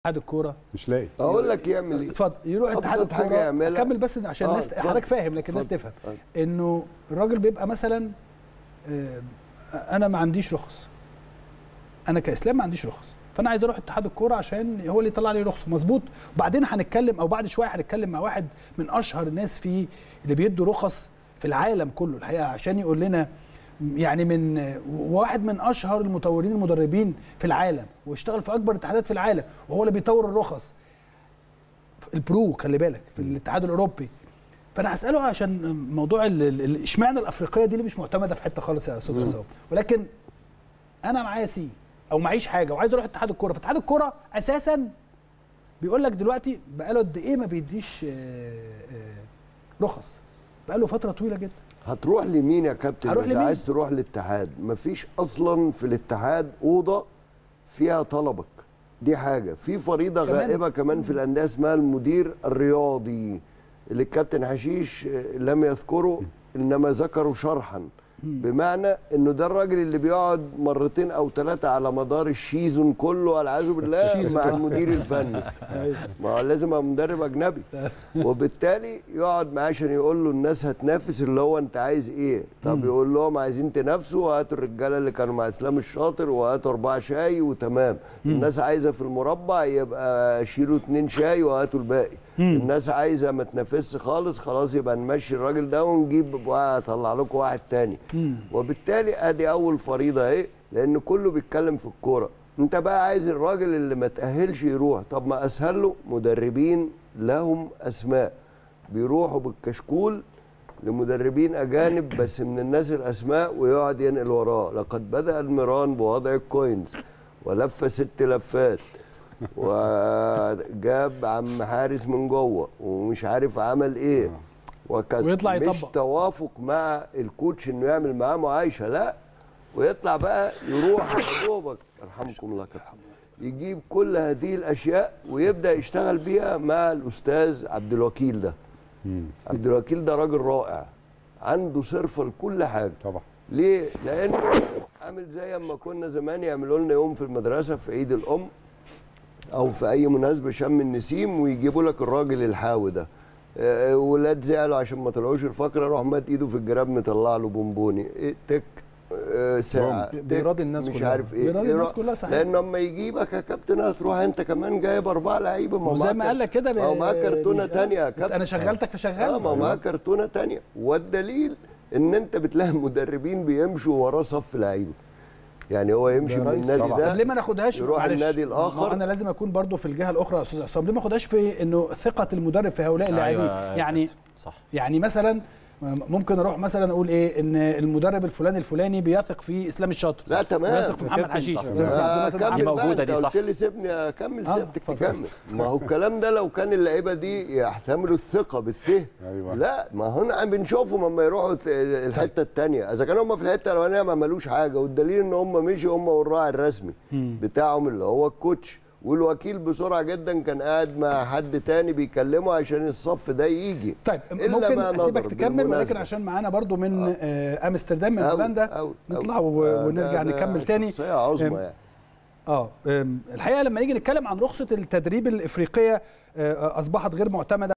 اتحاد الكوره مش لاقي اقول لك يعمل ايه اتفضل يروح اتحاد أبسط حاجة الكوره يعملها. كمل بس عشان آه، الناس اتفضل. حضرتك فاهم لكن الناس اتفضل. تفهم آه. انه الراجل بيبقى مثلا آه، انا ما عنديش رخص انا كاسلام ما عنديش رخص فانا عايز اروح اتحاد الكوره عشان هو اللي يطلع لي رخصه مظبوط وبعدين هنتكلم او بعد شويه هنتكلم مع واحد من اشهر الناس في اللي بيدوا رخص في العالم كله الحقيقه عشان يقول لنا يعني من واحد من اشهر المطورين المدربين في العالم واشتغل في اكبر الاتحادات في العالم وهو اللي بيطور الرخص البرو خلي بالك في الاتحاد الاوروبي فانا هساله عشان موضوع ال- ال- ال- اشمعنى الافريقيه دي اللي مش معتمده في حته خالص يا استاذ عصام ولكن انا معايا سي او معيش حاجه وعايز اروح اتحاد الكوره فاتحاد الكوره اساسا بيقول لك دلوقتي بقاله قد ايه ما بيديش آه، آه، رخص بقاله فتره طويله جدا هتروح لمين يا كابتن هروح اذا لمين؟ عايز تروح للاتحاد مفيش اصلا في الاتحاد اوضه فيها طلبك دي حاجه في فريضه كمان؟ غائبه كمان في الانديه اسمها المدير الرياضي اللي الكابتن حشيش آه، لم يذكره انما ذكره شرحا بمعنى انه ده الراجل اللي بيقعد مرتين او ثلاثه على مدار الشيزون كله والعياذ بالله الشيزون مع طبعا. المدير الفني ما هو لازم يبقى مدرب اجنبي وبالتالي يقعد معاه عشان يقول له الناس هتنافس اللي هو انت عايز ايه طب يقول لهم عايزين تنافسوا وهاتوا الرجاله اللي كانوا مع اسلام الشاطر وهاتوا اربعه شاي وتمام الناس عايزه في المربع يبقى شيلوا اتنين شاي وهاتوا الباقي الناس عايزه ما تنافسش خالص خلاص يبقى نمشي الراجل ده ونجيب اطلع لكم واحد تاني وبالتالي ادي اول فريضه اهي لان كله بيتكلم في الكوره انت بقى عايز الراجل اللي ما تاهلش يروح طب ما اسهل له مدربين لهم اسماء بيروحوا بالكشكول لمدربين اجانب بس من الناس الاسماء ويقعد ينقل وراه لقد بدا الميران بوضع الكوينز ولف ست لفات وجاب عم حارس من جوه ومش عارف عمل ايه وكان ويطلع مش يطبق. توافق مع الكوتش انه يعمل معاه معايشه لا ويطلع بقى يروح يا دوبك يرحمكم الله كابتن يجيب كل هذه الاشياء ويبدا يشتغل بيها مع الاستاذ عبد الوكيل ده عبد الوكيل ده راجل رائع عنده صرفه لكل حاجه طبعا ليه؟ لانه عامل زي اما كنا زمان يعملوا لنا يوم في المدرسه في عيد الام او في اي مناسبه شم النسيم ويجيبوا لك الراجل الحاوي ده آه، ولاد زعلوا عشان ما طلعوش الفقره راح مد ايده في الجراب مطلع له بونبوني إيه، تك آه، ساعه بوم. تك، بيراضي الناس مش كلها. عارف ايه بيراضي إيه الناس رأ- كلها صحيح. لانه اما يجيبك يا كابتن هتروح انت كمان جايب اربعه لعيبه ما هو وزي معاك- ما قال لك كده ما هو معاه ب- كرتونه مش- تانية يا أنت- كابتن انا شغلتك فشغال اه ما هو معاه كرتونه تانية والدليل ان انت بتلاقي مدربين بيمشوا وراه صف لعيبه يعني هو يمشي ده من رئيس النادي طبعا. ده طب ليه ما ناخدهاش يروح معلش، النادي ما هو الآخر. انا لازم اكون برضو في الجهه الاخرى يا استاذ عصام ليه ما اخدهاش في انه ثقه المدرب في هؤلاء اللاعبين أيوة، يعني صح يعني مثلا ممكن اروح مثلا اقول ايه ان المدرب الفلاني الفلاني بيثق في اسلام الشاطر لا تمام بيثق في محمد كابتن حشيش صح. بيثق في عبد الناصر كمل محمد. دي بقى، موجودة انت دي صح. قلت لي سيبني اكمل آه، سيبتك اتفضل. تكمل ما هو الكلام ده لو كان اللعيبه دي يحتملوا الثقه بالثه أيوة. لا ما هنا بنشوفهم لما يروحوا ت- الحته الثانيه اذا كانوا هم في الحته الاولانيه ما عملوش حاجه والدليل ان هم مشوا هم والراعي الرسمي بتاعهم اللي هو الكوتش والوكيل بسرعه جدا كان قاعد مع حد تاني بيكلمه عشان الصف ده يجي طيب إلا ممكن ما اسيبك نظر تكمل ولكن بالمناسبة. عشان معانا برضو من آه امستردام من أوي، هولندا أوي، نطلع أوي. و- آه، ونرجع ده- ده نكمل تاني شخصيه عظمى أم، يعني اه أم، الحقيقه لما نيجي نتكلم عن رخصه التدريب الافريقيه آه، اصبحت غير معتمده